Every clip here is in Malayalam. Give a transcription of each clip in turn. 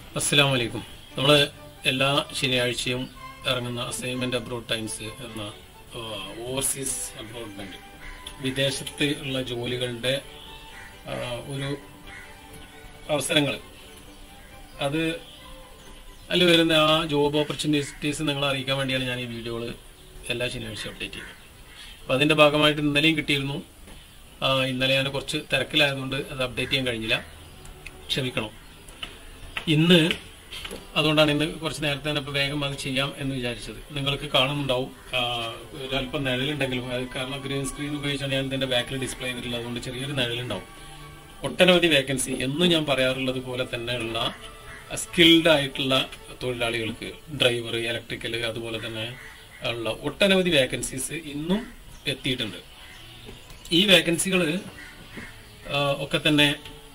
അസ്സലാം വലൈക്കും നമ്മൾ എല്ലാ ശനിയാഴ്ചയും ഇറങ്ങുന്ന അസൈൻമെന്റ് അബ്രോഡ് ടൈംസ് എന്ന ഓവർസീസ് അബ്രോഡ്മെന്റ് വിദേശത്ത് ഉള്ള ജോലികളുടെ ആ, ഒരു അവസരങ്ങൾ അത് അതിൽ വരുന്ന ആ ജോബ് ഓപ്പർച്യൂണിറ്റീസ് നിങ്ങളെ അറിയിക്കാൻ വേണ്ടിയാണ് ഞാൻ ഈ വീഡിയോകൾ എല്ലാ ശനിയാഴ്ചയും അപ്ഡേറ്റ് ചെയ്യുന്നത് അപ്പോൾ അതിന്റെ ഭാഗമായിട്ട് ഇന്നലെയും കിട്ടിയിരുന്നു ആ, ഇന്നലെ ഞാൻ കുറച്ച് തിരക്കിലായതുകൊണ്ട് അത് അപ്ഡേറ്റ് ചെയ്യാൻ കഴിഞ്ഞില്ല ക്ഷമിക്കണം ഇന്ന് അതുകൊണ്ടാണ് ഇന്ന് കുറച്ച് നേരത്തെ തന്നെ ഇപ്പൊ വേഗം അത് ചെയ്യാം എന്ന് വിചാരിച്ചത് നിങ്ങൾക്ക് കാണുന്നുണ്ടാവും ആ, ഒരല്പം നിഴലുണ്ടെങ്കിലും അത് കാരണം ഗ്രീൻ സ്ക്രീൻ ഉപയോഗിച്ചാണ് ഞാൻ ഇതിന്റെ ബാക്കിൽ ഡിസ്പ്ലേ ചെയ്തിട്ടുള്ളത് അതുകൊണ്ട് ചെറിയൊരു നിഴലുണ്ടാവും ഒട്ടനവധി വേക്കൻസി എന്നും ഞാൻ പറയാറുള്ളത് പോലെ തന്നെയുള്ള സ്കിൽഡ് ആയിട്ടുള്ള തൊഴിലാളികൾക്ക് ഡ്രൈവർ ഇലക്ട്രിക്കൽ അതുപോലെ തന്നെ ഉള്ള ഒട്ടനവധി വേക്കൻസീസ് ഇന്നും എത്തിയിട്ടുണ്ട് ഈ വേക്കൻസികൾ ഒക്കെ തന്നെ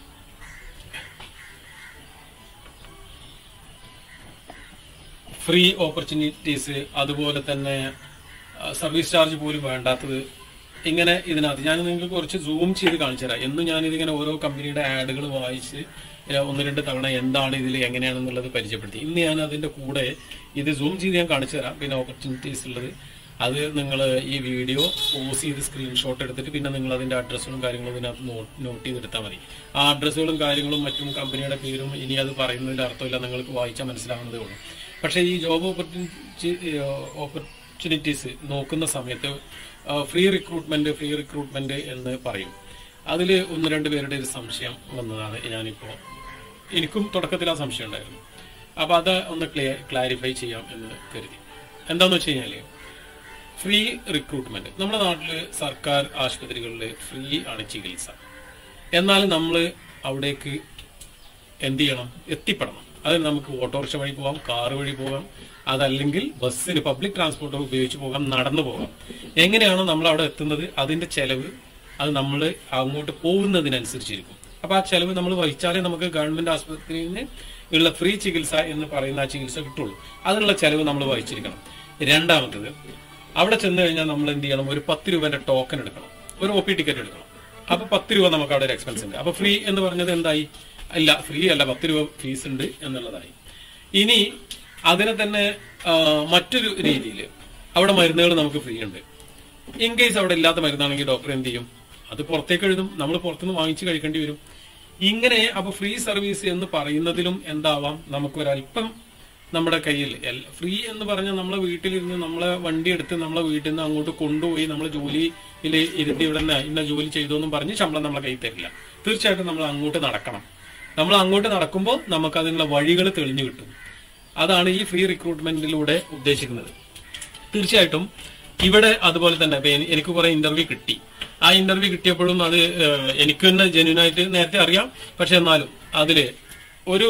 ഫ്രീ ഓപ്പർച്യൂണിറ്റീസ് അതുപോലെ തന്നെ ആ, സർവീസ് ചാർജ് പോലും വേണ്ടാത്തത് ഇങ്ങനെ ഇതിനകത്ത് ഞാൻ നിങ്ങൾക്ക് കുറച്ച് സൂം ചെയ്ത് കാണിച്ചു തരാം എന്നും ഞാൻ ഇതിങ്ങനെ ഓരോ കമ്പനിയുടെ ആഡുകൾ വായിച്ച് ഏ, ഒന്ന് രണ്ട് തവണ എന്താണ് ഇതിൽ എങ്ങനെയാണെന്നുള്ളത് പരിചയപ്പെടുത്തി ഇന്ന് ഞാൻ അതിന്റെ കൂടെ ഇത് സൂം ചെയ്ത് ഞാൻ കാണിച്ചു തരാം പിന്നെ ഓപ്പർച്യൂണിറ്റീസ് ഉള്ളത് അത് നിങ്ങൾ ഈ വീഡിയോ പോസ് ചെയ്ത് സ്ക്രീൻഷോട്ട് എടുത്തിട്ട് പിന്നെ നിങ്ങൾ അതിന്റെ അഡ്രസ്സുകളും കാര്യങ്ങളും ഇതിനകത്ത് നോട്ട് ചെയ്തെടുത്താൽ മതി ആ അഡ്രസ്സുകളും കാര്യങ്ങളും മറ്റും കമ്പനിയുടെ പേരും ഇനി അത് പറയുന്നതിന്റെ അർത്ഥമില്ല നിങ്ങൾക്ക് വായിച്ചാൽ മനസ്സിലാവുന്നതേ ഉള്ളൂ പക്ഷേ ഈ ജോബ് ഓപ്പർച്യൂണിറ്റീസ് നോക്കുന്ന സമയത്ത് ഫ്രീ റിക്രൂട്ട്മെന്റ് ഫ്രീ റിക്രൂട്ട്മെന്റ് എന്ന് പറയും അതിൽ ഒന്ന് രണ്ട് പേരുടെ ഒരു സംശയം വന്നതാണ് ഞാനിപ്പോ എനിക്കും തുടക്കത്തിൽ ആ സംശയം ഉണ്ടായിരുന്നു അപ്പൊ അത് ഒന്ന് ക്ലാരിഫൈ ചെയ്യാം എന്ന് കരുതി എന്താന്ന് വെച്ച് കഴിഞ്ഞാല് ഫ്രീ റിക്രൂട്ട്മെന്റ് നമ്മുടെ നാട്ടില് സർക്കാർ ആശുപത്രികളിൽ ഫ്രീ ആണ് ചികിത്സ എന്നാൽ നമ്മൾ അവിടേക്ക് എന്ത് ചെയ്യണം എത്തിപ്പെടണം അതിന് നമുക്ക് ഓട്ടോറിക്ഷ വഴി പോകാം കാർ വഴി പോകാം അതല്ലെങ്കിൽ ബസ്സിന് പബ്ലിക് ട്രാൻസ്പോർട്ട് ഉപയോഗിച്ച് പോകാം നടന്നു പോകാം എങ്ങനെയാണോ നമ്മൾ അവിടെ എത്തുന്നത് അതിന്റെ ചെലവ് അത് നമ്മൾ അങ്ങോട്ട് പോകുന്നതിനനുസരിച്ചിരിക്കും അപ്പൊ ആ ചെലവ് നമ്മൾ വഹിച്ചാലേ നമുക്ക് ഗവൺമെന്റ് ആശുപത്രിയിൽ നിന്ന് ഉള്ള ഫ്രീ ചികിത്സ എന്ന് പറയുന്ന ആ ചികിത്സ കിട്ടുള്ളൂ അതിനുള്ള ചെലവ് നമ്മൾ വഹിച്ചിരിക്കണം രണ്ടാമത്തത് അവിടെ ചെന്ന് കഴിഞ്ഞാൽ നമ്മൾ എന്ത് ചെയ്യണം ഒരു പത്ത് രൂപന്റെ ടോക്കൺ എടുക്കണം ഒരു ഒ പി ടിക്കറ്റ് എടുക്കണം അപ്പൊ പത്ത് രൂപ നമുക്ക് അവിടെ ഒരു എക്സ്പെൻസ് ഉണ്ട് അപ്പൊ ഫ്രീ എന്ന് പറഞ്ഞത് എന്തായി അല്ല ഫ്രീ അല്ല പത്ത് രൂപ ഫീസ് ഉണ്ട് എന്നുള്ളതായി ഇനി അതിനെ തന്നെ ആ, മറ്റൊരു രീതിയിൽ അവിടെ മരുന്നുകൾ നമുക്ക് ഫ്രീ ഉണ്ട് ഇൻ കേസ് അവിടെ ഇല്ലാത്ത മരുന്നാണെങ്കിൽ ഡോക്ടർ എന്ത് ചെയ്യും അത് പുറത്തേക്ക് എഴുതും നമ്മൾ പുറത്തുനിന്ന് വാങ്ങിച്ച് കഴിക്കേണ്ടി വരും ഇങ്ങനെ അപ്പൊ ഫ്രീ സർവീസ് എന്ന് പറയുന്നതിലും എന്താവാം നമുക്ക് ഒരല്പം നമ്മുടെ കയ്യിൽ എൽ- ഫ്രീ എന്ന് പറഞ്ഞാൽ നമ്മളെ വീട്ടിലിരുന്ന് നമ്മളെ വണ്ടി എടുത്ത് നമ്മളെ വീട്ടിൽ നിന്ന് അങ്ങോട്ട് കൊണ്ടുപോയി നമ്മളെ ജോലിയിൽ ഇരുത്തി ഇവിടെ നിന്ന് ഇന്ന ജോലി ചെയ്തു എന്നും പറഞ്ഞ് ശമ്പളം നമ്മളെ കയ്യിൽ തരില്ല തീർച്ചയായിട്ടും നമ്മൾ അങ്ങോട്ട് നടക്കണം നമ്മൾ അങ്ങോട്ട് നടക്കുമ്പോൾ നമുക്ക് അതിനുള്ള വഴികൾ തെളിഞ്ഞു കിട്ടും അതാണ് ഈ ഫ്രീ റിക്രൂട്ട്മെന്റിലൂടെ ഉദ്ദേശിക്കുന്നത് തീർച്ചയായിട്ടും ഇവിടെ അതുപോലെ തന്നെ ഇപ്പൊ എനി- എനിക്ക് കുറെ ഇന്റർവ്യൂ കിട്ടി ആ ഇന്റർവ്യൂ കിട്ടിയപ്പോഴും അത് ഏഹ്, എനിക്ക് തന്നെ ജെന്യൂൻ ആയിട്ട് നേരത്തെ അറിയാം പക്ഷെ എന്നാലും അതില് ഒരു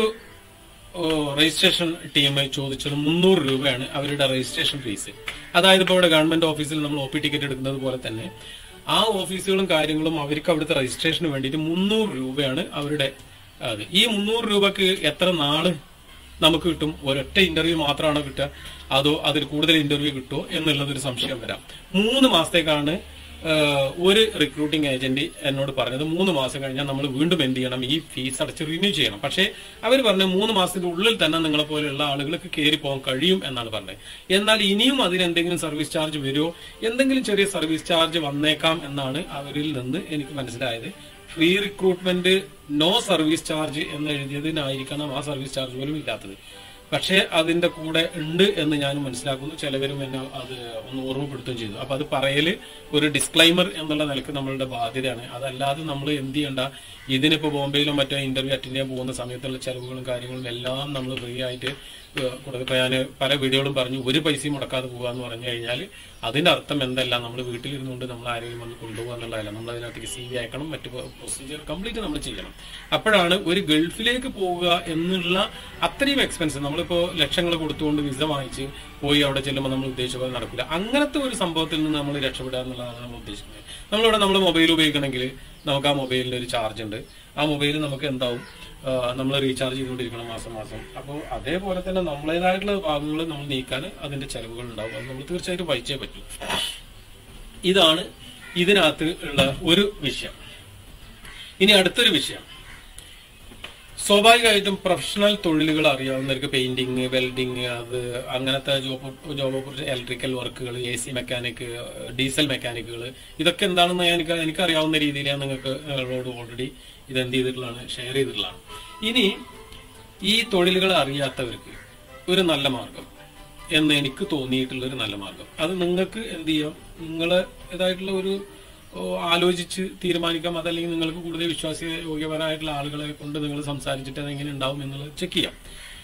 രജിസ്ട്രേഷൻ ടീം ചോദിച്ചത് മുന്നൂറ് രൂപയാണ് അവരുടെ രജിസ്ട്രേഷൻ ഫീസ് അതായത് ഇപ്പോൾ ഇവിടെ ഗവൺമെന്റ് ഓഫീസിൽ നമ്മൾ ഒ പി ടിക്കറ്റ് എടുക്കുന്നത് പോലെ തന്നെ ആ ഓഫീസുകളും കാര്യങ്ങളും അവർക്ക് അവിടുത്തെ രജിസ്ട്രേഷന് വേണ്ടിയിട്ട് മുന്നൂറ് രൂപയാണ് അവരുടെ അത് ഈ മുന്നൂറ് രൂപക്ക് എത്ര നാള് നമുക്ക് കിട്ടും ഒരൊറ്റ ഇന്റർവ്യൂ മാത്രമാണോ കിട്ടുക അതോ അതിൽ കൂടുതൽ ഇന്റർവ്യൂ കിട്ടുമോ എന്നുള്ളതൊരു സംശയം വരാം മൂന്ന് മാസത്തേക്കാണ് ആഹ്, ഒരു റിക്രൂട്ടിംഗ് ഏജന്റ് എന്നോട് പറഞ്ഞത് മൂന്ന് മാസം കഴിഞ്ഞാൽ നമ്മൾ വീണ്ടും എന്ത് ചെയ്യണം ഈ ഫീസ് അടച്ച് റിന്യൂ ചെയ്യണം പക്ഷേ അവർ പറഞ്ഞു മൂന്ന് മാസത്തിന്റെ ഉള്ളിൽ തന്നെ നിങ്ങളെ പോലെയുള്ള ആളുകൾക്ക് കയറി പോകാൻ കഴിയും എന്നാണ് പറഞ്ഞത് എന്നാൽ ഇനിയും അതിന് എന്തെങ്കിലും സർവീസ് ചാർജ് വരുമോ എന്തെങ്കിലും ചെറിയ സർവീസ് ചാർജ് വന്നേക്കാം എന്നാണ് അവരിൽ നിന്ന് എനിക്ക് മനസ്സിലായത് free recruitment no service charge എന്ന് എഴുതിയതിനായിരിക്കണം ആ സർവീസ് ചാർജ് പോലും ഇല്ലാത്തത് പക്ഷേ അതിന്റെ കൂടെ ഉണ്ട് എന്ന് ഞാൻ മനസ്സിലാക്കുന്നു ചിലവരും എന്നെ അത് ഒന്ന് ഓർമ്മപ്പെടുത്തുകയും ചെയ്തു അപ്പൊ അത് പറയല് ഒരു ഡിസ്ക്ലൈമർ എന്നുള്ള നിലക്ക് നമ്മളുടെ ബാധ്യതയാണ് അതല്ലാതെ നമ്മൾ എന്ത് ചെയ്യണ്ട ഇതിനിപ്പോ ബോംബെയിലോ മറ്റോ ഇന്റർവ്യൂ അറ്റൻഡ് ചെയ്യാൻ പോകുന്ന സമയത്തുള്ള ചെലവുകളും കാര്യങ്ങളും എല്ലാം നമ്മൾ ഫ്രീ ആയിട്ട് ഏഹ് കൊടുക്കുക ഇപ്പൊ ഞാൻ പല വീഡിയോകളും പറഞ്ഞു ഒരു പൈസയും മുടക്കാതെ പോകുക എന്ന് പറഞ്ഞു കഴിഞ്ഞാൽ അതിന്റെ അർത്ഥം എന്തല്ല നമ്മൾ വീട്ടിലിരുന്നുകൊണ്ട് നമ്മൾ ആരെങ്കിലും വന്ന് കൊണ്ടുപോകുക എന്നുള്ളതല്ല നമ്മൾ അതിനകത്തേക്ക് സി വി അയക്കണം മറ്റു പ്രൊസീജിയർ കംപ്ലീറ്റ് നമ്മൾ ചെയ്യണം അപ്പോഴാണ് ഒരു ഗൾഫിലേക്ക് പോവുക എന്നുള്ള അത്രയും എക്സ്പെൻസ് നമ്മളിപ്പോ ലക്ഷങ്ങൾ കൊടുത്തുകൊണ്ട് വിസ വാങ്ങിച്ച് പോയി അവിടെ ചെല്ലുമ്പോൾ നമ്മൾ ഉദ്ദേശിച്ച പോലെ നടക്കില്ല അങ്ങനത്തെ ഒരു സംഭവത്തിൽ നിന്ന് നമ്മൾ രക്ഷപ്പെടുക എന്നുള്ളതാണ് നമ്മൾ ഉദ്ദേശിക്കുന്നത് നമ്മളിവിടെ നമ്മൾ മൊബൈൽ ഉപയോഗിക്കണമെങ്കിൽ നമുക്ക് ആ മൊബൈലിന് ഒരു ചാർജ് ഉണ്ട് ആ മൊബൈൽ നമുക്ക് എന്താവും നമ്മൾ റീചാർജ് ചെയ്തുകൊണ്ടിരിക്കണം മാസം മാസം അപ്പോൾ അതേപോലെ തന്നെ നമ്മളേതായിട്ടുള്ള ഭാഗങ്ങൾ നമ്മൾ നീക്കാൻ അതിന്റെ ചെലവുകൾ ഉണ്ടാവും അത് നമ്മൾ തീർച്ചയായിട്ടും വഹിച്ചേ പറ്റൂ ഇതാണ് ഇതിനകത്ത് ഉള്ള ഒരു വിഷയം ഇനി അടുത്തൊരു വിഷയം സ്വാഭാവികമായിട്ടും പ്രൊഫഷണൽ തൊഴിലുകൾ അറിയാവുന്നവർക്ക് പെയിന്റിങ് വെൽഡിങ് അത് അങ്ങനത്തെ ജോബ് ജോബ് കുറിച്ച് ഇലക്ട്രിക്കൽ വർക്കുകൾ എ സി മെക്കാനിക് ഡീസൽ മെക്കാനിക്കുകൾ ഇതൊക്കെ എന്താണെന്ന് എനിക്ക് എനിക്കറിയാവുന്ന രീതിയിൽ ഞാൻ നിങ്ങൾക്ക് നിങ്ങളോട് ഓൾറെഡി ഇത് എന്ത് ചെയ്തിട്ടുള്ളതാണ് ഷെയർ ചെയ്തിട്ടുള്ളതാണ് ഇനി ഈ തൊഴിലുകൾ അറിയാത്തവർക്ക് ഒരു നല്ല മാർഗം എന്ന് എനിക്ക് തോന്നിയിട്ടുള്ള ഒരു നല്ല മാർഗം അത് നിങ്ങൾക്ക് എന്ത് ചെയ്യാം നിങ്ങളേതായിട്ടുള്ള ഒരു ഓ, ആലോചിച്ച് തീരുമാനിക്കാം അതല്ലെങ്കിൽ നിങ്ങൾക്ക് കൂടുതൽ വിശ്വാസ യോഗ്യപരമായിട്ടുള്ള ആളുകളെ കൊണ്ട് നിങ്ങൾ സംസാരിച്ചിട്ട് അത് എങ്ങനെ ഉണ്ടാവും എന്നുള്ളത് ചെക്ക് ചെയ്യാം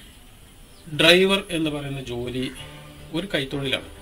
ഡ്രൈവർ എന്ന് പറയുന്ന ജോലി ഒരു കൈത്തൊഴിലാണ്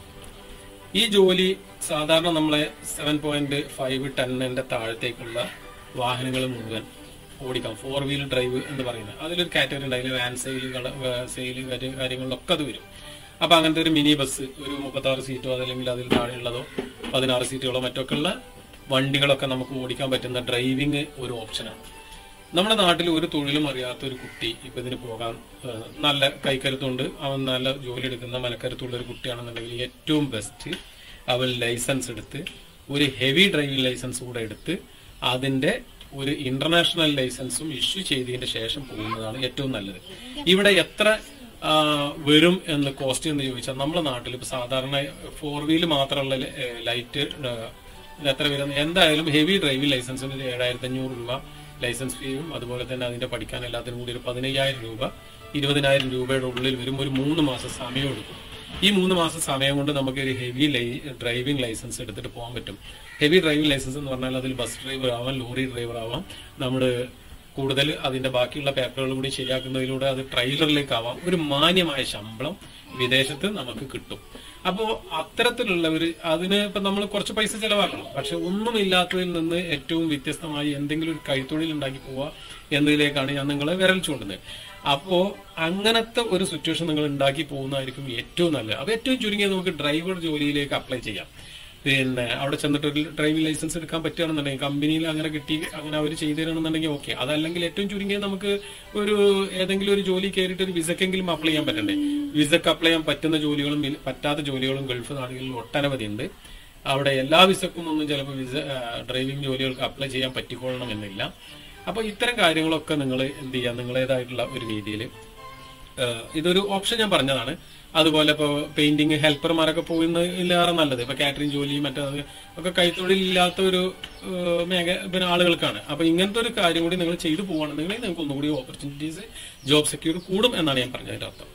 ഈ ജോലി സാധാരണ നമ്മളെ സെവൻ പോയിന്റ് ഫൈവ് ടെന്നിന്റെ താഴത്തേക്കുള്ള വാഹനങ്ങൾ മുഴുവൻ ഓടിക്കാം ഫോർ വീൽ ഡ്രൈവ് എന്ന് പറയുന്നത് അതിലൊരു കാറ്റഗറി ഉണ്ട് അതിൽ വാൻ സെയിലുകൾ സെയിൽ കാര്യങ്ങളിലൊക്കെ അത് വരും അപ്പൊ അങ്ങനത്തെ ഒരു മിനി ബസ് ഒരു മുപ്പത്താറ് സീറ്റോ അതല്ലെങ്കിൽ അതിൽ താഴെയുള്ളതോ പതിനാറ് സീറ്റുകളോ മറ്റൊക്കെ ഉള്ള വണ്ടികളൊക്കെ നമുക്ക് ഓടിക്കാൻ പറ്റുന്ന ഡ്രൈവിംഗ് ഒരു ഓപ്ഷനാണ് നമ്മുടെ നാട്ടിൽ ഒരു തൊഴിലും അറിയാത്ത ഒരു കുട്ടി ഇപ്പൊ ഇതിന് പോകാൻ ഏഹ്, നല്ല കൈക്കരുത്തുണ്ട് അവൻ നല്ല ജോലി എടുക്കുന്ന മനക്കരുത്തുള്ള ഒരു കുട്ടിയാണെന്നുണ്ടെങ്കിൽ ഏറ്റവും ബെസ്റ്റ് അവൻ ലൈസൻസ് എടുത്ത് ഒരു ഹെവി ഡ്രൈവിംഗ് ലൈസൻസ് കൂടെ എടുത്ത് അതിന്റെ ഒരു ഇന്റർനാഷണൽ ലൈസൻസും ഇഷ്യൂ ചെയ്തതിന് ശേഷം പോകുന്നതാണ് ഏറ്റവും നല്ലത് ഇവിടെ എത്ര ആ, വരും എന്ന് കോസ്റ്റ് എന്ന് ചോദിച്ചാൽ നമ്മുടെ നാട്ടിൽ ഇപ്പൊ സാധാരണ ഫോർ വീല് മാത്രമുള്ള ലൈറ്റ് ഇത് എത്ര വരും എന്തായാലും ഹെവി ഡ്രൈവിംഗ് ലൈസൻസിന് ഒരു ഏഴായിരത്തി അഞ്ഞൂറ് രൂപ ലൈസൻസ് ഫീയും അതുപോലെ തന്നെ അതിന്റെ പഠിക്കാൻ എല്ലാത്തിനും കൂടി ഒരു പതിനയ്യായിരം രൂപ ഇരുപതിനായിരം രൂപയുടെ ഉള്ളിൽ വരും ഒരു മൂന്ന് മാസം സമയം എടുക്കും ഈ മൂന്ന് മാസം സമയം കൊണ്ട് നമുക്ക് ഒരു ഹെവി ഡ്രൈവിംഗ് ലൈസൻസ് എടുത്തിട്ട് പോകാൻ പറ്റും ഹെവി ഡ്രൈവിംഗ് ലൈസൻസ് എന്ന് പറഞ്ഞാൽ അതിൽ ബസ് ഡ്രൈവർ ആവാം ലോറി ഡ്രൈവർ ആവാം നമ്മുടെ കൂടുതൽ അതിന്റെ ബാക്കിയുള്ള പേപ്പറുകൾ കൂടി ശരിയാക്കുന്നതിലൂടെ അത് ട്രെയിലറിലേക്ക് ആവാം ഒരു മാന്യമായ ശമ്പളം വിദേശത്ത് നമുക്ക് കിട്ടും അപ്പോ അത്തരത്തിലുള്ളവർ അതിന് ഇപ്പൊ നമ്മൾ കുറച്ച് പൈസ ചെലവാക്കണം പക്ഷെ ഒന്നുമില്ലാത്തതിൽ നിന്ന് ഏറ്റവും വ്യത്യസ്തമായി എന്തെങ്കിലും ഒരു കൈത്തൊഴിൽ ഉണ്ടാക്കി പോവുക എന്നതിലേക്കാണ് ഞാൻ നിങ്ങളെ വിരൽ ചൂണ്ടുന്നത് അപ്പോ അങ്ങനത്തെ ഒരു സിറ്റുവേഷൻ നിങ്ങൾ ഉണ്ടാക്കി പോകുന്നതായിരിക്കും ഏറ്റവും നല്ലത് അത് ഏറ്റവും ചുരുങ്ങിയത് നമുക്ക് ഡ്രൈവർ ജോലിയിലേക്ക് അപ്ലൈ ചെയ്യാം പിന്നെ അവിടെ ചെന്നിട്ട് ഒരു ഡ്രൈവിംഗ് ലൈസൻസ് എടുക്കാൻ പറ്റുകയാണെന്നുണ്ടെങ്കിൽ കമ്പനിയിൽ അങ്ങനെ കിട്ടി അങ്ങനെ അവർ ചെയ്തു തരണമെന്നുണ്ടെങ്കിൽ ഓക്കെ അതല്ലെങ്കിൽ ഏറ്റവും ചുരുങ്ങിയത് നമുക്ക് ഒരു ഏതെങ്കിലും ഒരു ജോലി കയറിയിട്ട് ഒരു വിസക്കെങ്കിലും അപ്ലൈ ചെയ്യാൻ പറ്റണ്ടേ വിസക്ക് അപ്ലൈ ചെയ്യാൻ പറ്റുന്ന ജോലികളും ഇല്ല- പറ്റാത്ത ജോലികളും ഗൾഫ് നാടുകളിൽ ഒട്ടനവധി ഉണ്ട് അവിടെ എല്ലാ വിസക്കും ഒന്നും ചിലപ്പോൾ വിസ ഡ്രൈവിംഗ് ജോലികൾക്ക് അപ്ലൈ ചെയ്യാൻ പറ്റിക്കൊള്ളണം എന്നില്ല അപ്പൊ ഇത്തരം കാര്യങ്ങളൊക്കെ നിങ്ങൾ എന്ത് ചെയ്യാം നിങ്ങളേതായിട്ടുള്ള ഒരു രീതിയിൽ ഏഹ് ഇതൊരു ഓപ്ഷൻ ഞാൻ പറഞ്ഞതാണ് അതുപോലെ ഇപ്പോൾ പെയിന്റിങ് ഹെൽപ്പർമാരൊക്കെ പോകുന്നതിലേറെ നല്ലത് ഇപ്പൊ കാറ്ററിംഗ് ജോലി മറ്റേത് ഒക്കെ കൈത്തൊഴിലില്ലാത്ത ഒരു ഏഹ് മേഖ പിന്നെ ആളുകൾക്കാണ് അപ്പൊ ഇങ്ങനത്തെ ഒരു കാര്യം കൂടി നിങ്ങൾ ചെയ്തു പോവുകയാണെന്നുണ്ടെങ്കിൽ നിങ്ങൾക്ക് ഒന്നുകൂടി ഓപ്പർച്യൂണിറ്റീസ് ജോബ് സെക്യൂർ കൂടും എന്നാണ് ഞാൻ പറഞ്ഞതിന്റെ അർത്ഥം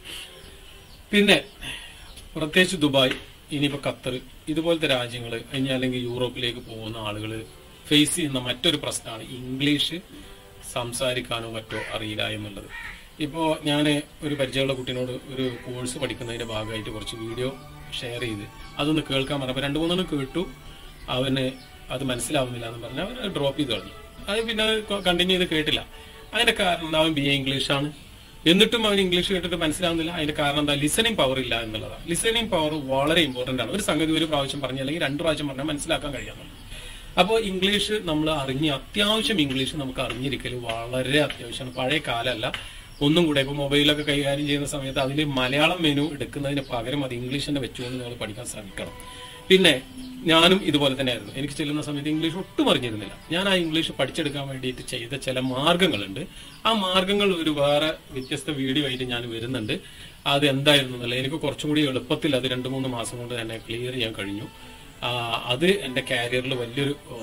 പിന്നെ പ്രത്യേകിച്ച് ദുബായ് ഇനിയിപ്പോ ഖത്തർ ഇതുപോലത്തെ രാജ്യങ്ങൾ ഇനി അല്ലെങ്കിൽ യൂറോപ്പിലേക്ക് പോകുന്ന ആളുകൾ ഫേസ് ചെയ്യുന്ന മറ്റൊരു പ്രശ്നമാണ് ഇംഗ്ലീഷ് സംസാരിക്കാനോ മറ്റോ അറിയില്ല എന്നുള്ളത് ഇപ്പോൾ ഞാൻ ഒരു പരിചയമുള്ള കുട്ടീനോട് ഒരു കോഴ്സ് പഠിക്കുന്നതിന്റെ ഭാഗമായിട്ട് കുറച്ച് വീഡിയോ ഷെയർ ചെയ്ത് അതൊന്ന് കേൾക്കാൻ പറഞ്ഞപ്പോൾ രണ്ട് മൂന്നെണ്ണം കേട്ടു അവന് അത് മനസ്സിലാവുന്നില്ല എന്ന് പറഞ്ഞാൽ അവൻ ഡ്രോപ്പ് ചെയ്ത് കളഞ്ഞു അത് പിന്നെ കണ്ടിന്യൂ ചെയ്ത് കേട്ടില്ല അതിന്റെ കാരണം അവൻ ബി എ ഇംഗ്ലീഷാണ് എന്നിട്ടും അവൻ ഇംഗ്ലീഷ് കേട്ടിട്ട് മനസ്സിലാവുന്നില്ല അതിന്റെ കാരണം എന്താ ലിസണിങ് പവർ ഇല്ല എന്നുള്ളതാണ് ലിസണിങ് പവർ വളരെ ഇമ്പോർട്ടന്റ് ആണ് ഒരു സംഗതി ഒരു പ്രാവശ്യം പറഞ്ഞു അല്ലെങ്കിൽ രണ്ട് പ്രാവശ്യം പറഞ്ഞാൽ മനസ്സിലാക്കാൻ കഴിയാവുന്നുണ്ട് അപ്പോൾ ഇംഗ്ലീഷ് നമ്മൾ അറിഞ്ഞ് അത്യാവശ്യം ഇംഗ്ലീഷ് നമുക്ക് അറിഞ്ഞിരിക്കൽ വളരെ അത്യാവശ്യമാണ് പഴയ കാലമല്ല ഒന്നും കൂടെ ഇപ്പൊ മൊബൈലൊക്കെ കൈകാര്യം ചെയ്യുന്ന സമയത്ത് അതിൽ മലയാളം മെനു എടുക്കുന്നതിന് പകരം അത് ഇംഗ്ലീഷ് തന്നെ വെച്ചുകൊണ്ട് നിങ്ങൾ പഠിക്കാൻ ശ്രമിക്കണം പിന്നെ ഞാനും ഇതുപോലെ തന്നെയായിരുന്നു എനിക്ക് ചെല്ലുന്ന സമയത്ത് ഇംഗ്ലീഷ് ഒട്ടും അറിഞ്ഞിരുന്നില്ല ഞാൻ ആ ഇംഗ്ലീഷ് പഠിച്ചെടുക്കാൻ വേണ്ടിയിട്ട് ചെയ്ത ചില മാർഗങ്ങളുണ്ട് ആ മാർഗങ്ങൾ ഒരു വേറെ വ്യത്യസ്ത വീഡിയോ ആയിട്ട് ഞാൻ വരുന്നുണ്ട് അത് എന്തായിരുന്നു എന്നുള്ളത് എനിക്ക് കുറച്ചും കൂടി എളുപ്പത്തിൽ അത് രണ്ട് മൂന്ന് മാസം കൊണ്ട് തന്നെ ക്ലിയർ ചെയ്യാൻ കഴിഞ്ഞു ആ, അത് എന്റെ കാരിയറിൽ വലിയൊരു ഓ,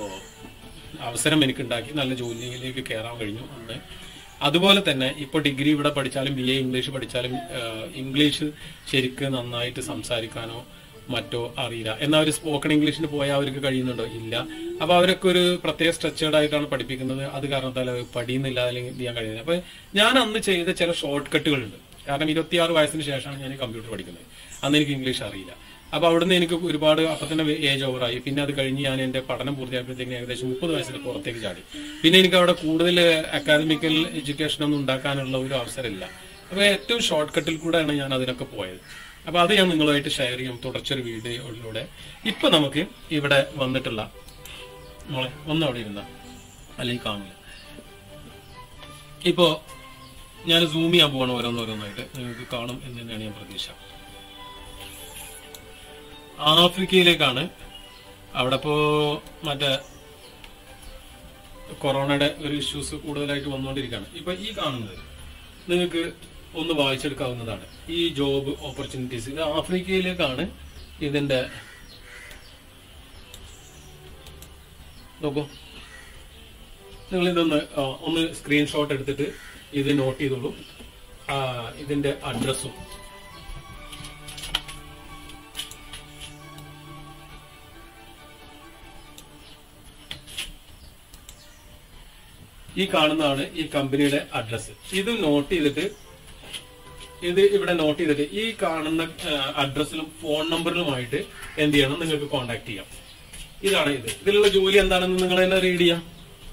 അവസരം എനിക്ക് ഉണ്ടാക്കി നല്ല ജോലിയിലേക്ക് കയറാൻ കഴിഞ്ഞു അന്ന് അതുപോലെ തന്നെ ഇപ്പൊ ഡിഗ്രി ഇവിടെ പഠിച്ചാലും ബി എ ഇംഗ്ലീഷ് പഠിച്ചാലും ആ, ഇംഗ്ലീഷ് ശരിക്ക് നന്നായിട്ട് സംസാരിക്കാനോ മറ്റോ അറിയില്ല എന്നാൽ അവർ സ്പോക്കൺ ഇംഗ്ലീഷിന് പോയാൽ അവർക്ക് കഴിയുന്നുണ്ടോ ഇല്ല അപ്പൊ അവരൊക്കെ ഒരു പ്രത്യേക സ്ട്രക്ചേർഡ് ആയിട്ടാണ് പഠിപ്പിക്കുന്നത് അത് കാരണത്താൽ അവർ പഠിയുന്നില്ല അല്ലെങ്കിൽ ചെയ്യാൻ കഴിയുന്നത് അപ്പൊ ഞാൻ അന്ന് ചെയ്ത ചില ഷോർട്ട് കട്ടുകളുണ്ട് കാരണം ഇരുപത്തിയാറ് വയസ്സിന് ശേഷമാണ് ഞാൻ കമ്പ്യൂട്ടർ പഠിക്കുന്നത് അന്ന് എനിക്ക് ഇംഗ്ലീഷ് അറിയില്ല അപ്പൊ അവിടുന്ന് എനിക്ക് ഒരുപാട് അപ്പൊ തന്നെ ഏജ് ഓവറായി പിന്നെ അത് കഴിഞ്ഞ് ഞാൻ എന്റെ പഠനം പൂർത്തിയായപ്പോഴത്തേക്കും ഏകദേശം മുപ്പത് വയസ്സിന് പുറത്തേക്ക് ചാടി പിന്നെ എനിക്ക് അവിടെ കൂടുതൽ അക്കാദമിക്കൽ എഡ്യൂക്കേഷൻ ഒന്നും ഉണ്ടാക്കാനുള്ള ഒരു അവസരമില്ല അപ്പൊ ഏറ്റവും ഷോർട്ട് കട്ടിൽ കൂടെയാണ് ഞാൻ അതിനൊക്കെ പോയത് അപ്പൊ അത് ഞാൻ നിങ്ങളുമായിട്ട് ഷെയർ ചെയ്യും തുടർച്ചൊരു വീഡിയോയിലൂടെ ഇപ്പൊ നമുക്ക് ഇവിടെ വന്നിട്ടുള്ള മോളെ ഒന്ന് അവിടെ ഇരുന്ന അല്ലെങ്കിൽ കാണില്ല ഇപ്പോ ഞാൻ സൂം ചെയ്യാൻ പോവാണ് ഓരോന്നോരോന്നായിട്ട് നിങ്ങൾക്ക് കാണും എന്ന് തന്നെയാണ് ഞാൻ പ്രതീക്ഷ ആഫ്രിക്കയിലേക്കാണ് അവിടെ ഇപ്പോ മറ്റേ കൊറോണയുടെ ഒരു ഇഷ്യൂസ് കൂടുതലായിട്ട് വന്നുകൊണ്ടിരിക്കുകയാണ് ഇപ്പൊ ഈ കാണുന്നത് നിങ്ങൾക്ക് ഒന്ന് വായിച്ചെടുക്കാവുന്നതാണ് ഈ ജോബ് ഓപ്പർച്യൂണിറ്റീസ് ഇത് ആഫ്രിക്കയിലേക്കാണ് ഇതിന്റെ നോക്കൂ നിങ്ങൾ ഇതൊന്ന് ആ, ഒന്ന് സ്ക്രീൻഷോട്ട് എടുത്തിട്ട് ഇത് നോട്ട് ചെയ്തോളൂ ആ, ഇതിന്റെ അഡ്രസ്സും ഈ കാണുന്നതാണ് ഈ കമ്പനിയുടെ അഡ്രസ്സ് ഇത് നോട്ട് ചെയ്തിട്ട് ഇത് ഇവിടെ നോട്ട് ചെയ്തിട്ട് ഈ കാണുന്ന അഡ്രസ്സിലും ഫോൺ നമ്പറിലുമായിട്ട് എന്ത് ചെയ്യണം നിങ്ങൾക്ക് കോൺടാക്ട് ചെയ്യാം ഇതാണ് ഇത് ഇതിലുള്ള ജോലി എന്താണെന്ന് നിങ്ങൾ തന്നെ റീഡ് ചെയ്യാം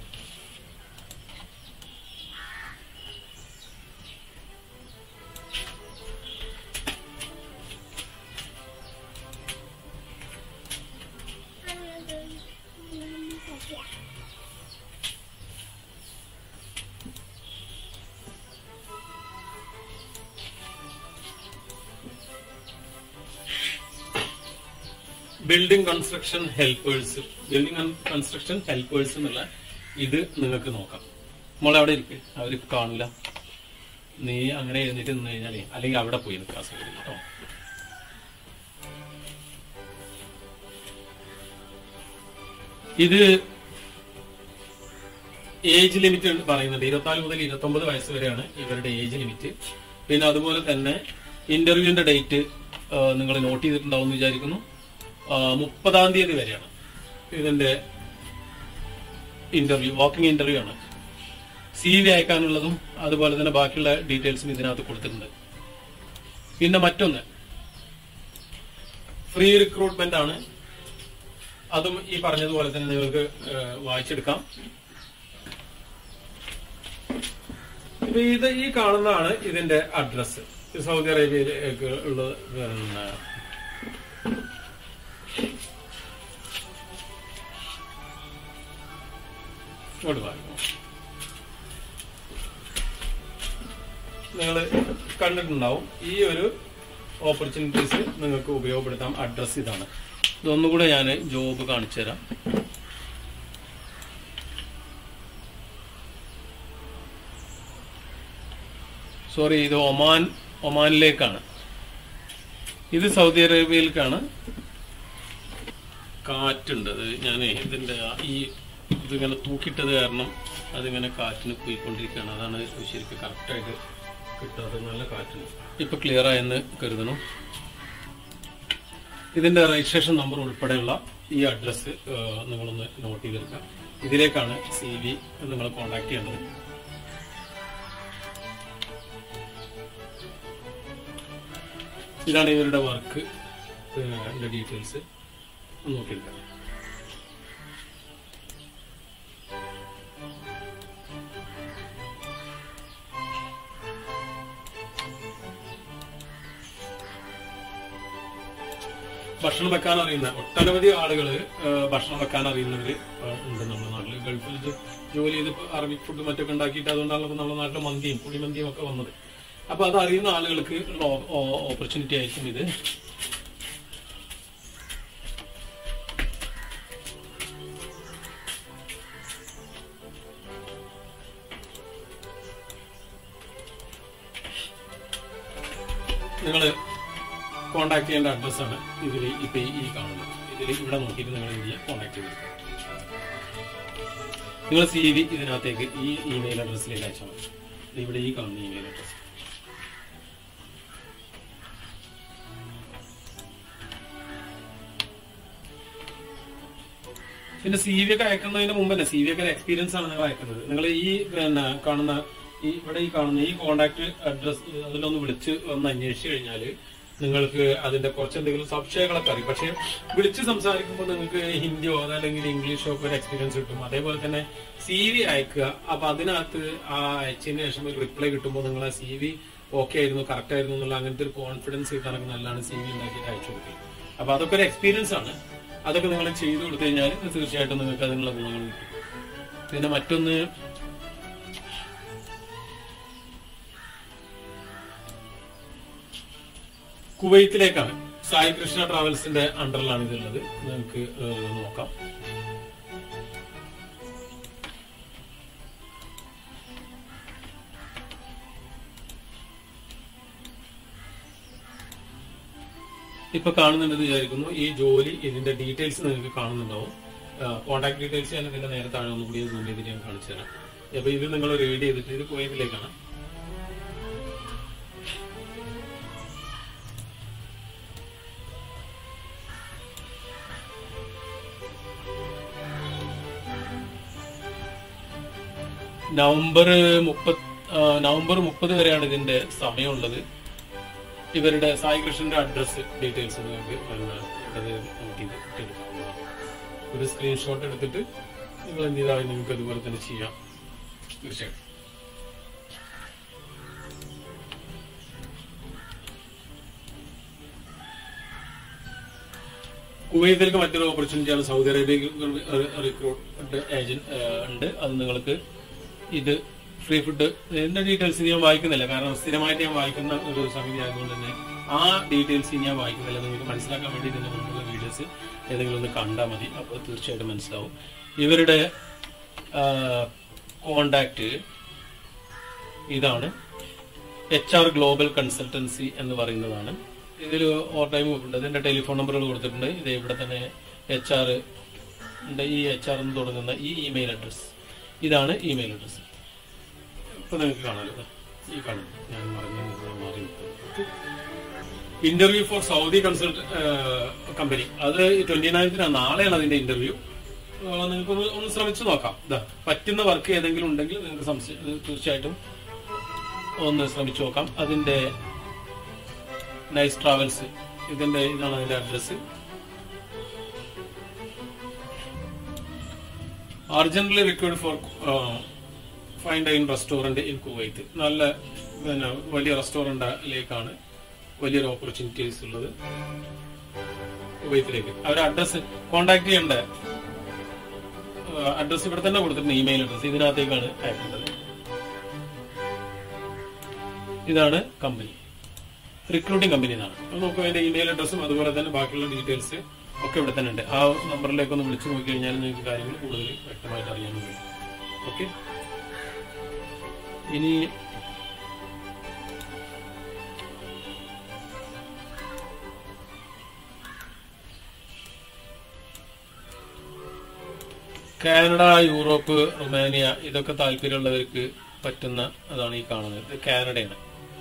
building construction helpers building construction helpers എന്നുള്ള ഇത് നിങ്ങൾക്ക് നോക്കാം മോളെ അവിടെ ഇരിക്കും അവർ കാണില്ല നീ അങ്ങനെ എഴുന്നേറ്റ് നിന്ന് കഴിഞ്ഞാലേ അല്ലെങ്കിൽ അവിടെ പോയി നിൽക്കാൻ സൗകര്യം കേട്ടോ ഇത് ഏജ് ലിമിറ്റ് പറയുന്നുണ്ട് ഇരുപത്തിനാല് മുതൽ ഇരുപത്തി വയസ്സ് വരെയാണ് ഇവരുടെ ഏജ് ലിമിറ്റ് പിന്നെ അതുപോലെ തന്നെ ഇന്റർവ്യൂവിന്റെ ഡേറ്റ് നിങ്ങൾ നോട്ട് ചെയ്തിട്ടുണ്ടാവും എന്ന് വിചാരിക്കുന്നു ആ, മുപ്പതാം തീയതി വരെയാണ് ഇതിന്റെ ഇന്റർവ്യൂ വാക്കിംഗ് ഇന്റർവ്യൂ ആണ് സി വി അയക്കാനുള്ളതും അതുപോലെ തന്നെ ബാക്കിയുള്ള ഡീറ്റെയിൽസും ഇതിനകത്ത് കൊടുത്തിട്ടുണ്ട് പിന്നെ മറ്റൊന്ന് ഫ്രീ റിക്രൂട്ട്മെന്റ് ആണ് അതും ഈ പറഞ്ഞതുപോലെ തന്നെ നിങ്ങൾക്ക് ഏഹ്, വായിച്ചെടുക്കാം ഇപ്പൊ ഇത് ഈ കാണുന്നതാണ് ഇതിന്റെ അഡ്രസ് സൗദി അറേബ്യയിലേക്ക് ഉള്ള പിന്നെ ഇങ്ങോട്ട് വായിക്കും നിങ്ങൾ കണ്ടിട്ടുണ്ടാവും ഈ ഒരു ഓപ്പർച്യൂണിറ്റീസ് നിങ്ങൾക്ക് ഉപയോഗപ്പെടുത്താം അഡ്രസ് ഇതാണ് ഇതൊന്നുകൂടെ ഞാൻ ജോബ് കാണിച്ചു തരാം സോറി ഇത് ഒമാൻ ഒമാനിലേക്കാണ് ഇത് സൗദി അറേബ്യയിലേക്കാണ് കാറ്റുണ്ട് അത് ഞാൻ ഇതിന്റെ ആ ഈ ഇതിങ്ങനെ തൂക്കിയിട്ടത് കാരണം അതിങ്ങനെ കാറ്റിന് പോയിക്കൊണ്ടിരിക്കുകയാണ് അതാണ് ശരിക്കും കറക്റ്റായിട്ട് കിട്ടാതെ നല്ല കാറ്റുണ്ട് ഇപ്പൊ ക്ലിയർ ആയെന്ന് കരുതണം ഇതിന്റെ രജിസ്ട്രേഷൻ നമ്പർ ഉൾപ്പെടെയുള്ള ഈ അഡ്രസ്സ് നിങ്ങളൊന്ന് നോട്ട് ചെയ്തെടുക്കാം ഇതിലേക്കാണ് സി വി നിങ്ങൾ കോൺടാക്ട് ചെയ്യേണ്ടത് ഇതാണ് ഇവരുടെ വർക്ക് ഡീറ്റെയിൽസ് നോക്കിയെടുക്കാം ഭക്ഷണം വെക്കാൻ അറിയുന്ന ഒട്ടനവധി ആളുകൾ ഭക്ഷണം വെക്കാൻ അറിയുന്നവര് ആ, ഉണ്ട് നമ്മുടെ നാട്ടിൽ ഗൾഫിൽ ഇത് ജോലി ചെയ്ത് ഇപ്പൊ അറബിക് ഫുഡ് മറ്റൊക്കെ ഉണ്ടാക്കിയിട്ട് അതുകൊണ്ടാണ് ഇപ്പൊ നമ്മുടെ നാട്ടിൽ മന്തിയും പുളിമന്തിയും ഒക്കെ വന്നത് അപ്പൊ അത് അറിയുന്ന ആളുകൾക്ക് ഉള്ള ഓപ്പർച്യൂണിറ്റി ആയിരിക്കും ഇത് നിങ്ങൾ കോണ്ടാക്ട് ചെയ്യേണ്ട അഡ്രസ്സാണ് ഇതിൽ ഇപ്പൊ ഈ കാണുന്നത് ഇതിൽ ഇവിടെ നോക്കിയിട്ട് നിങ്ങൾ എന്ത് ചെയ്യുക കോണ്ടാക്ട് ചെയ്ത് നിങ്ങൾ സി വി ഇതിനകത്തേക്ക് ഈ ഇമെയിൽ അഡ്രസ്സിലേക്ക് അയച്ചാൽ മതി ഇത് ഇവിടെ ഈ കാണുന്ന ഇമെയിൽ അഡ്രസ് പിന്നെ സി വി ഒക്കെ അയക്കുന്നതിന് മുമ്പ് തന്നെ സി വി ഒക്കെ എക്സ്പീരിയൻസ് ആണ് നിങ്ങൾ അയക്കുന്നത് നിങ്ങൾ ഈ പിന്നെ കാണുന്ന ഈ ഇവിടെ ഈ കാണുന്ന ഈ കോണ്ടാക്ട് അഡ്രസ് അതിലൊന്ന് വിളിച്ച് ഒന്ന് അന്വേഷിച്ചു കഴിഞ്ഞാൽ നിങ്ങൾക്ക് അതിന്റെ കുറച്ച് എന്തെങ്കിലും സംശയങ്ങളൊക്കെ അറിയും പക്ഷെ വിളിച്ച് സംസാരിക്കുമ്പോൾ നിങ്ങൾക്ക് ഹിന്ദിയോ അതല്ലെങ്കിൽ ഇംഗ്ലീഷോ ഒക്കെ ഒരു എക്സ്പീരിയൻസ് കിട്ടും അതേപോലെ തന്നെ സി വി അയക്കുക അപ്പൊ അതിനകത്ത് ആ അയച്ചതിന് ശേഷം ഒരു റിപ്ലൈ കിട്ടുമ്പോൾ നിങ്ങൾ ആ സി വി ഓക്കെ ആയിരുന്നു കറക്റ്റ് ആയിരുന്നു എന്നുള്ള അങ്ങനത്തെ ഒരു കോൺഫിഡൻസ് കിട്ടാനൊക്കെ നല്ലതാണ് സി വി ഉണ്ടാക്കിയിട്ട് അയച്ചു കൊടുക്കുക അപ്പൊ അതൊക്കെ ഒരു എക്സ്പീരിയൻസ് ആണ് അതൊക്കെ നിങ്ങൾ ചെയ്തു കൊടുത്തു കഴിഞ്ഞാൽ തീർച്ചയായിട്ടും നിങ്ങൾക്ക് അതിനുള്ള ഗുണങ്ങൾ കിട്ടും പിന്നെ മറ്റൊന്ന് കുവൈത്തിലേക്കാണ് സായി കൃഷ്ണ ട്രാവൽസിന്റെ അണ്ടറിലാണ് ഇതുള്ളത് നിങ്ങൾക്ക് ഏഹ്, നോക്കാം ഇപ്പൊ കാണുന്നുണ്ടെന്ന് വിചാരിക്കുന്നു ഈ ജോലി ഇതിന്റെ ഡീറ്റെയിൽസ് നിങ്ങൾക്ക് കാണുന്നുണ്ടാവും കോൺടാക്ട് ഡീറ്റെയിൽസ് ഞാൻ ഇതിന്റെ നേരെ താഴെ ഒന്നുകൂടി സൂം ചെയ്തിട്ട് ഞാൻ കാണിച്ചു തരാം അപ്പൊ ഇത് നിങ്ങൾ റീഡ് ചെയ്തിട്ട് ഇത് കുവൈത്തിലേക്കാണ് നവംബർ മുപ്പത് നവംബർ മുപ്പത് വരെയാണ് ഇതിന്റെ സമയമുള്ളത് ഇവരുടെ സായി കൃഷ്ണന്റെ അഡ്രസ് ഡീറ്റെയിൽസ് നിങ്ങൾക്ക് പിന്നെ ഇവിടെ നമുക്ക് ഇത് എടുക്കാവുന്നതാണ് ഒരു സ്ക്രീൻഷോട്ട് എടുത്തിട്ട് നിങ്ങൾ എന്ത് ചെയ്താൽ നിങ്ങൾക്ക് അതുപോലെ തന്നെ ചെയ്യാം തീർച്ചയായിട്ടും കുവൈത്തിലേക്ക് മറ്റൊരു ഓപ്പർച്യൂണിറ്റിയാണ് സൗദി അറേബ്യക്ക് റിക്രൂട്ട് ഏജന്റ് ഉണ്ട് അത് നിങ്ങൾക്ക് ഇത് ഫ്രീ ഫുഡ് ഇതിന്റെ ഡീറ്റെയിൽസ് ഞാൻ വായിക്കുന്നില്ല കാരണം സ്ഥിരമായിട്ട് ഞാൻ വായിക്കുന്ന ഒരു സംഗതി ആയതുകൊണ്ട് തന്നെ ആ ഡീറ്റെയിൽസ് ഞാൻ വായിക്കുന്നില്ല നിങ്ങൾക്ക് മനസ്സിലാക്കാൻ വേണ്ടി ഇതിന്റെ മുമ്പുള്ള വീഡിയോസ് ഏതെങ്കിലും ഒന്ന് കണ്ടാൽ മതി അപ്പോൾ തീർച്ചയായിട്ടും മനസ്സിലാവും ഇവരുടെ കോണ്ടാക്ട് ഇതാണ് എച്ച് ആർ ഗ്ലോബൽ കൺസൾട്ടൻസി എന്ന് പറയുന്നതാണ് ഇതിൽ ഓവർ ടൈം ഉണ്ട് ഇതിന്റെ ടെലിഫോൺ നമ്പറുകൾ കൊടുത്തിട്ടുണ്ട് ഇത് ഇവിടെ തന്നെ എച്ച് ആർ ഈ എച്ച് ആർ എന്ന് തുടങ്ങുന്ന ഈ ഇമെയിൽ അഡ്രസ് ഇതാണ് ഇമെയിൽ അഡ്രസ് ഇപ്പൊ നിങ്ങൾക്ക് കാണാലോ ദാ, ഈ കാണുന്നു ഞാൻ പറഞ്ഞു മാറി interview for Saudi consult company അത് ട്വന്റി നയൻത്തിനാണ് നാളെയാണ് അതിന്റെ ഇന്റർവ്യൂ നിങ്ങൾക്ക് ഒന്ന് ഒന്ന് ശ്രമിച്ചു നോക്കാം ഇതാ പറ്റുന്ന വർക്ക് ഏതെങ്കിലും ഉണ്ടെങ്കിൽ നിങ്ങൾക്ക് സംശയം തീർച്ചയായിട്ടും ഒന്ന് ശ്രമിച്ചു നോക്കാം അതിന്റെ നൈസ് ട്രാവൽസ് ഇതിന്റെ ഇതാണ് അതിന്റെ address urgently required for fine dine restaurant in Kuwait നല്ല പിന്നെ വലിയ റെസ്റ്റോറന്റിലേക്കാണ് വലിയൊരു ഓപ്പർച്യൂണിറ്റീസ് ഉള്ളത് കുവൈത്തിലേക്ക് അവരുടെ അഡ്രസ് കോണ്ടാക്ട് ചെയ്യേണ്ട അഡ്രസ് ഇവിടെ തന്നെ കൊടുത്തിട്ടുണ്ട് ഇമെയിൽ അഡ്രസ് ഇതിനകത്തേക്കാണ് അയക്കേണ്ടത് ഇതാണ് കമ്പനി റിക്രൂട്ടിംഗ് കമ്പനി എന്നാണ് അപ്പോൾ നമുക്ക് അതിന്റെ ഇമെയിൽ അഡ്രസ്സും അതുപോലെ തന്നെ ബാക്കിയുള്ള ഡീറ്റെയിൽസ് ഒക്കെ ഇവിടെ തന്നെ ഉണ്ട് ആ നമ്പറിലേക്ക് ഒന്ന് വിളിച്ചു നോക്കി കഴിഞ്ഞാൽ നിങ്ങൾക്ക് കാര്യങ്ങൾ കൂടുതൽ വ്യക്തമായിട്ട് അറിയാൻ കഴിയും ഓക്കെ ഇനി കാനഡ യൂറോപ്പ് റൊമാനിയ ഇതൊക്കെ താല്പര്യമുള്ളവർക്ക് പറ്റുന്ന അതാണ് ഈ കാണുന്നത് ഇത് കാനഡയാണ്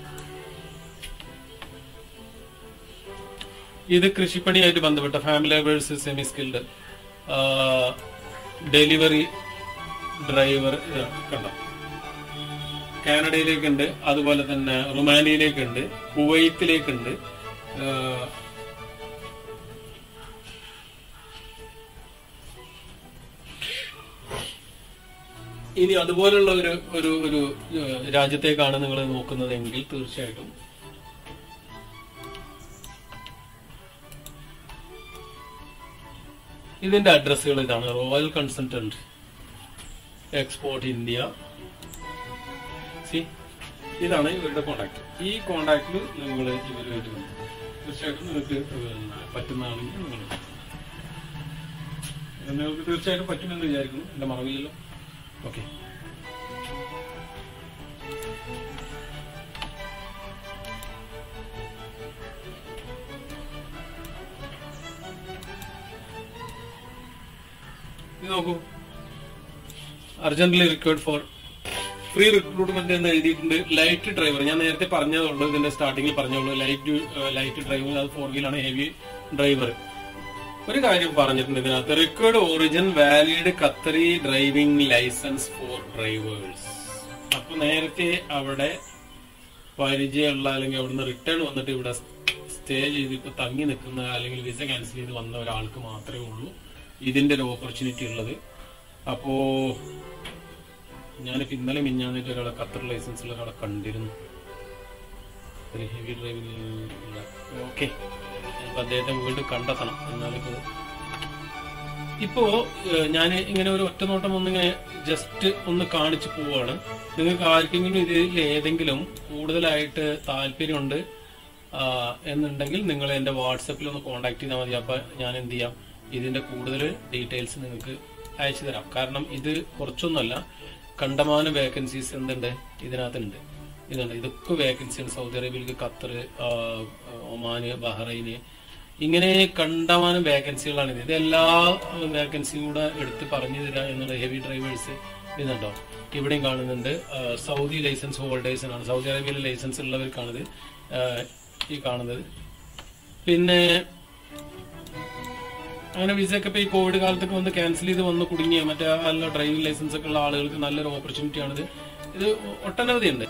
ഇത് കൃഷിപ്പണിയായിട്ട് ബന്ധപ്പെട്ട family labours semi skilled delivery driver കണ്ടോ കാനഡയിലേക്കുണ്ട് അതുപോലെ തന്നെ റുമാനിയയിലേക്കുണ്ട് കുവൈത്തിലേക്കുണ്ട് ആ, ഇനി അതുപോലുള്ള ഒരു ഒരു ഒരു ഏഹ്, രാജ്യത്തേക്കാണ് നിങ്ങൾ നോക്കുന്നതെങ്കിൽ തീർച്ചയായിട്ടും ഇതിന്റെ അഡ്രസ്സുകൾ ഇതാണ് royal consultant export India C ഇതാണ് ഇവരുടെ കോണ്ടാക്ട് ഈ കോണ്ടാക്റ്റിൽ നിങ്ങൾ ഇവരുമായിട്ട് ബന്ധം തീർച്ചയായിട്ടും നിങ്ങൾക്ക് പിന്നെ പറ്റുന്നതാണെങ്കിൽ നിങ്ങൾ നിങ്ങൾക്ക് തീർച്ചയായിട്ടും പറ്റുമെന്ന് വിചാരിക്കുന്നു എന്റെ മറവില്ലല്ലോ ഓക്കെ ഇത് നോക്കൂ urgently required for free recruitment എന്ന് എഴുതിയിട്ടുണ്ട് ലൈറ്റ് ഡ്രൈവർ ഞാൻ നേരത്തെ പറഞ്ഞതുള്ളൂ ഇതിന്റെ സ്റ്റാർട്ടിങ്ങിൽ പറഞ്ഞോളൂ ലൈറ്റ് ലൈറ്റ് ഡ്രൈവർ അത് ഫോർ വീലാണ് ഹെവി ഡ്രൈവർ ഒരു കാര്യം പറഞ്ഞിട്ടുണ്ട് ഇതിനകത്ത് required origin valid Qatari driving license for drivers അപ്പൊ നേരത്തെ അവിടെ പരിചയമുള്ള അല്ലെങ്കിൽ അവിടുന്ന് റിട്ടേൺ വന്നിട്ട് ഇവിടെ സ്റ്റേ ചെയ്ത് ഇപ്പൊ തങ്ങി നിൽക്കുന്ന അല്ലെങ്കിൽ വിസ ക്യാൻസൽ ചെയ്ത് വന്ന ഒരാൾക്ക് മാത്രമേ ഉള്ളൂ ഇതിന്റെ ഒരു ഓപ്പർച്യൂണിറ്റി ഉള്ളത് അപ്പോ ഞാനിപ്പോ ഇന്നലെ മിഞ്ഞാന്നിട്ട് ഒരാളെ ഖത്തർ ലൈസൻസ് ഉള്ള ഒരാളെ കണ്ടിരുന്നു ഒരു ഹെവി ഡ്രൈവിംഗ് ഓക്കെ അപ്പൊ അദ്ദേഹത്തെ വീണ്ടും കണ്ടെത്തണം എന്നാലിപ്പോ ഇപ്പോ ഞാൻ ഇങ്ങനെ ഒരു ഒറ്റ നോട്ടം ഒന്നിങ്ങനെ ജസ്റ്റ് ഒന്ന് കാണിച്ചു പോവാണ് നിങ്ങൾക്ക് ആർക്കെങ്കിലും ഇതിൽ ഏതെങ്കിലും കൂടുതലായിട്ട് താല്പര്യമുണ്ട് ആ, എന്നുണ്ടെങ്കിൽ നിങ്ങൾ എന്റെ വാട്സപ്പിൽ ഒന്ന് കോൺടാക്ട് ചെയ്താൽ മതി അപ്പൊ ഞാൻ എന്ത് ചെയ്യാം ഇതിന്റെ കൂടുതൽ ഡീറ്റെയിൽസ് നിങ്ങൾക്ക് അയച്ചു തരാം കാരണം ഇത് കുറച്ചൊന്നുമല്ല കണ്ടമാനം വേക്കൻസീസ് എന്തുണ്ട് ഇതിനകത്തുണ്ട് ഇതുണ്ട് ഇതൊക്കെ വേക്കൻസിയാണ് സൗദി അറേബ്യയിലേക്ക് ഖത്തർ ആ, ഒമാന് ബഹ്റൈന് ഇങ്ങനെ കണ്ടമാനം വേക്കൻസികളാണ് ഇത് ഇത് എല്ലാ വേക്കൻസിയും കൂടെ എടുത്ത് പറഞ്ഞു തരാ എന്നുള്ള ഹെവി ഡ്രൈവേഴ്സ് ഇതുണ്ടോ ഇവിടെയും കാണുന്നുണ്ട് ആ, സൗദി ലൈസൻസ് ഹോൾഡേഴ്സിനാണ് സൗദി അറേബ്യയിലെ ലൈസൻസ് ഉള്ളവർക്കാണിത് ആ, ഈ കാണുന്നത് പിന്നെ അങ്ങനെ വിസ ഒക്കെ ഇപ്പൊ ഈ കോവിഡ് കാലത്തൊക്കെ വന്ന് ക്യാൻസൽ ചെയ്ത് വന്ന് കുടുങ്ങിയ മറ്റേ നല്ല ഡ്രൈവിംഗ് ലൈസൻസ് ഒക്കെ ഉള്ള ആളുകൾക്ക് നല്ലൊരു ഓപ്പർച്യൂണിറ്റി ആണിത് ഇത് ഒട്ടനവധി ഉണ്ട്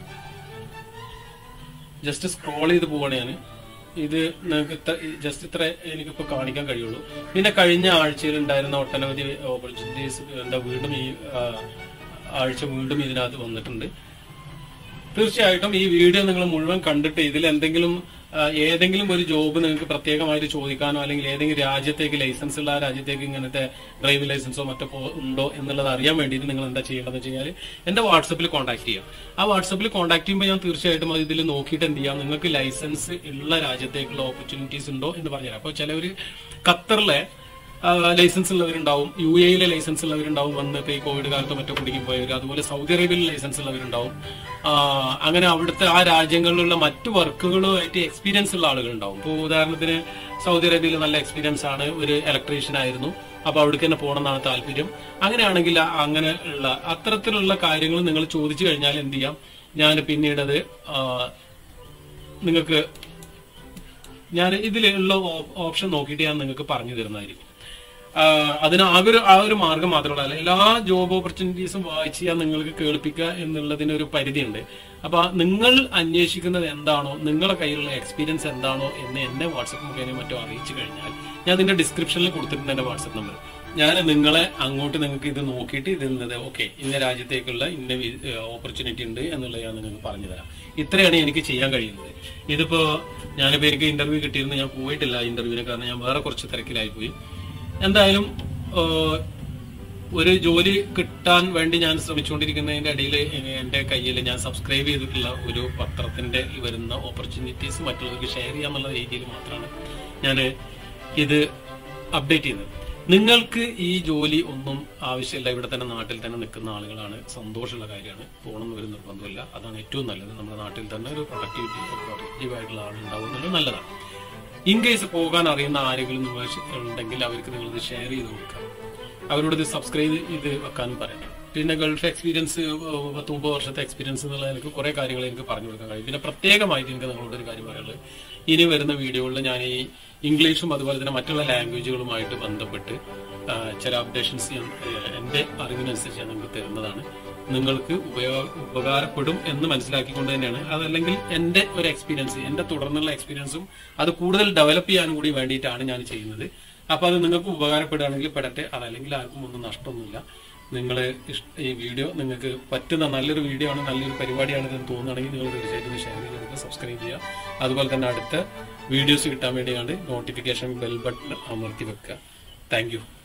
ജസ്റ്റ് സ്ക്രോൾ ചെയ്ത് പോവാണ് ഞാൻ ഇത് നിങ്ങൾക്ക് ജസ്റ്റ് ഇത്ര എനിക്കിപ്പോ കാണിക്കാൻ കഴിയുള്ളൂ പിന്നെ കഴിഞ്ഞ ആഴ്ചയിൽ ഉണ്ടായിരുന്ന ഒട്ടനവധി ഓപ്പർച്യൂണിറ്റീസ് എന്താ വീണ്ടും ഈ ആ, ആഴ്ച വീണ്ടും ഇതിനകത്ത് വന്നിട്ടുണ്ട് തീർച്ചയായിട്ടും ഈ വീഡിയോ നിങ്ങൾ മുഴുവൻ കണ്ടിട്ട് ഇതിൽ എന്തെങ്കിലും ആ, ഏതെങ്കിലും ഒരു ജോബ് നിങ്ങൾക്ക് പ്രത്യേകമായിട്ട് ചോദിക്കാനോ അല്ലെങ്കിൽ ഏതെങ്കിലും രാജ്യത്തേക്ക് ലൈസൻസ് ഉള്ള ആ രാജ്യത്തേക്ക് ഇങ്ങനത്തെ ഡ്രൈവിംഗ് ലൈസൻസോ മറ്റോ പോ- ഉണ്ടോ എന്നുള്ളത് അറിയാൻ വേണ്ടിയിട്ട് നിങ്ങൾ എന്താ ചെയ്യേണ്ടതെന്ന് വെച്ച് കഴിഞ്ഞാൽ എന്റെ വാട്സപ്പിൽ കോൺടാക്ട് ചെയ്യാം ആ വാട്സപ്പിൽ കോൺടാക്ട് ചെയ്യുമ്പോൾ ഞാൻ തീർച്ചയായിട്ടും അത് ഇതിൽ നോക്കിയിട്ട് എന്ത് ചെയ്യാം നിങ്ങൾക്ക് ലൈസൻസ് ഉള്ള രാജ്യത്തേക്കുള്ള ഓപ്പർച്യൂണിറ്റീസ് ഉണ്ടോ എന്ന് പറഞ്ഞുതരാം അപ്പോൾ ചിലവര് ഖത്തറിലെ ആ, ലൈസൻസ് ഉള്ളവരുണ്ടാവും യു എയിലെ ലൈസൻസ് ഉള്ളവരുണ്ടാവും വന്ന് ഇപ്പൊ ഈ കോവിഡ് കാലത്ത് മറ്റോ കുടുങ്ങി പോയവർ അതുപോലെ സൗദി അറേബ്യയിലെ ലൈസൻസ് ഉള്ളവരുണ്ടാവും ആ, അങ്ങനെ അവിടുത്തെ ആ രാജ്യങ്ങളിലുള്ള മറ്റു വർക്കുകളുമായിട്ട് എക്സ്പീരിയൻസ് ഉള്ള ആളുകളുണ്ടാവും ഇപ്പോൾ ഉദാഹരണത്തിന് സൗദി അറേബ്യയിൽ നല്ല എക്സ്പീരിയൻസ് ആണ് ഒരു ഇലക്ട്രീഷ്യൻ ആയിരുന്നു അപ്പൊ അവിടേക്ക് തന്നെ പോകണം എന്നാണ് താല്പര്യം അങ്ങനെയാണെങ്കിൽ ആ- അങ്ങനെ ഉള്ള അത്തരത്തിലുള്ള കാര്യങ്ങൾ നിങ്ങൾ ചോദിച്ചു കഴിഞ്ഞാൽ എന്ത് ചെയ്യാം ഞാൻ പിന്നീട് അത് ആ, നിങ്ങൾക്ക് ഞാൻ ഇതിലുള്ള ഓപ്ഷൻ നോക്കിയിട്ട് ഞാൻ നിങ്ങൾക്ക് പറഞ്ഞു തരുന്നതായിരിക്കും ആ, അതിന് ആ ഒരു ആ ഒരു മാർഗം മാത്രമല്ല അല്ല എല്ലാ ജോബ് ഓപ്പർച്യൂണിറ്റീസും വായിച്ച് ഞാൻ നിങ്ങൾക്ക് കേൾപ്പിക്കുക എന്നുള്ളതിന് ഒരു പരിധിയുണ്ട് അപ്പൊ നിങ്ങൾ അന്വേഷിക്കുന്നത് എന്താണോ നിങ്ങളുടെ കയ്യിലുള്ള എക്സ്പീരിയൻസ് എന്താണോ എന്ന് എന്നെ വാട്സപ്പ് മുഖേന മറ്റോ അറിയിച്ചു കഴിഞ്ഞാൽ ഞാൻ അതിന്റെ ഡിസ്ക്രിപ്ഷനിൽ കൊടുത്തിട്ടുണ്ട് എന്റെ വാട്സപ്പ് നമ്പർ ഞാൻ നിങ്ങളെ അങ്ങോട്ട് നിങ്ങൾക്ക് ഇത് നോക്കിയിട്ട് ഇത് ഇന്നത് ഓക്കെ ഇന്ന രാജ്യത്തേക്കുള്ള ഇന്ന ഓപ്പർച്യൂണിറ്റി ഉണ്ട് എന്നുള്ളത് ഞാൻ നിങ്ങൾക്ക് പറഞ്ഞു തരാം ഇത്രയാണ് എനിക്ക് ചെയ്യാൻ കഴിയുന്നത് ഇതിപ്പോ ഞാനിപ്പോ എനിക്ക് ഇന്റർവ്യൂ കിട്ടിയിരുന്നു ഞാൻ പോയിട്ടില്ല ഇന്റർവ്യൂവിന് കാരണം ഞാൻ വേറെ കുറച്ച് തിരക്കിലായി പോയി എന്തായാലും ഏഹ്, ഒരു ജോലി കിട്ടാൻ വേണ്ടി ഞാൻ ശ്രമിച്ചുകൊണ്ടിരിക്കുന്നതിന്റെ ഇടയിൽ എന്റെ കയ്യിൽ ഞാൻ സബ്സ്ക്രൈബ് ചെയ്തിട്ടുള്ള ഒരു പത്രത്തിന്റെ വരുന്ന ഓപ്പർച്യൂണിറ്റീസ് മറ്റുള്ളവർക്ക് ഷെയർ ചെയ്യാന്നുള്ള രീതിയിൽ മാത്രമാണ് ഞാൻ ഇത് അപ്ഡേറ്റ് ചെയ്യുന്നത് നിങ്ങൾക്ക് ഈ ജോലി ഒന്നും ആവശ്യമില്ല ഇവിടെ തന്നെ നാട്ടിൽ തന്നെ നിൽക്കുന്ന ആളുകളാണ് സന്തോഷമുള്ള കാര്യമാണ് പോകണമെന്ന് ഒരു നിർബന്ധമില്ല അതാണ് ഏറ്റവും നല്ലത് നമ്മുടെ നാട്ടിൽ തന്നെ ഒരു പ്രൊഡക്ടിവിറ്റി പ്രൊഡക്റ്റീവ് ആയിട്ടുള്ള ആളുണ്ടാവും എന്നുള്ളത് നല്ലതാണ് ഇൻ കേസ് പോകാൻ അറിയുന്ന ആരെങ്കിലും നിങ്ങൾ ഉണ്ടെങ്കിൽ അവർക്ക് നിങ്ങൾ ഇത് ഷെയർ ചെയ്ത് കൊടുക്കാം അവരോട് ഇത് സബ്സ്ക്രൈബ് ചെയ്ത് വെക്കാനും പറയണം പിന്നെ ഗൾഫ് എക്സ്പീരിയൻസ് ഏഹ്, പത്ത് മുപ്പത് വർഷത്തെ എക്സ്പീരിയൻസ് എന്നുള്ള എനിക്ക് കുറെ കാര്യങ്ങൾ എനിക്ക് പറഞ്ഞു കൊടുക്കാൻ കഴിയും പിന്നെ പ്രത്യേകമായിട്ട് എനിക്ക് നിങ്ങളോട് ഒരു കാര്യം പറയാനുള്ളത് ഇനി വരുന്ന വീഡിയോകളിൽ ഞാൻ ഈ ഇംഗ്ലീഷും അതുപോലെ തന്നെ മറ്റുള്ള ലാംഗ്വേജുകളുമായിട്ട് ബന്ധപ്പെട്ട് ആ, ചില അപ്ഡേഷൻസ് ഞാൻ ഏഹ്, എന്റെ അറിവിനനുസരിച്ച് ഞാൻ നിങ്ങൾക്ക് തരുന്നതാണ് നിങ്ങൾക്ക് ഉപയോഗ ഉപകാരപ്പെടും എന്ന് മനസ്സിലാക്കിക്കൊണ്ട് തന്നെയാണ് അതല്ലെങ്കിൽ എന്റെ ഒരു എക്സ്പീരിയൻസ് എന്റെ തുടർന്നുള്ള എക്സ്പീരിയൻസും അത് കൂടുതൽ ഡെവലപ്പ് ചെയ്യാനും കൂടി വേണ്ടിയിട്ടാണ് ഞാൻ ചെയ്യുന്നത് അപ്പൊ അത് നിങ്ങൾക്ക് ഉപകാരപ്പെടുകയാണെങ്കിൽ പെടട്ടെ അതല്ലെങ്കിൽ ആർക്കും ഒന്നും നഷ്ടമൊന്നുമില്ല നിങ്ങൾ ഈ വീഡിയോ നിങ്ങൾക്ക് പറ്റുന്ന നല്ലൊരു വീഡിയോ ആണ് നല്ലൊരു പരിപാടിയാണ് എന്ന് തോന്നുകയാണെങ്കിൽ നിങ്ങൾ തീർച്ചയായിട്ടും ഷെയർ ചെയ്ത് കൊടുക്കുക സബ്സ്ക്രൈബ് ചെയ്യുക അതുപോലെ തന്നെ അടുത്ത വീഡിയോസ് കിട്ടാൻ വേണ്ടിയാണ് നോട്ടിഫിക്കേഷൻ ബെൽ ബട്ടൺ അമർത്തി വെക്കുക താങ്ക്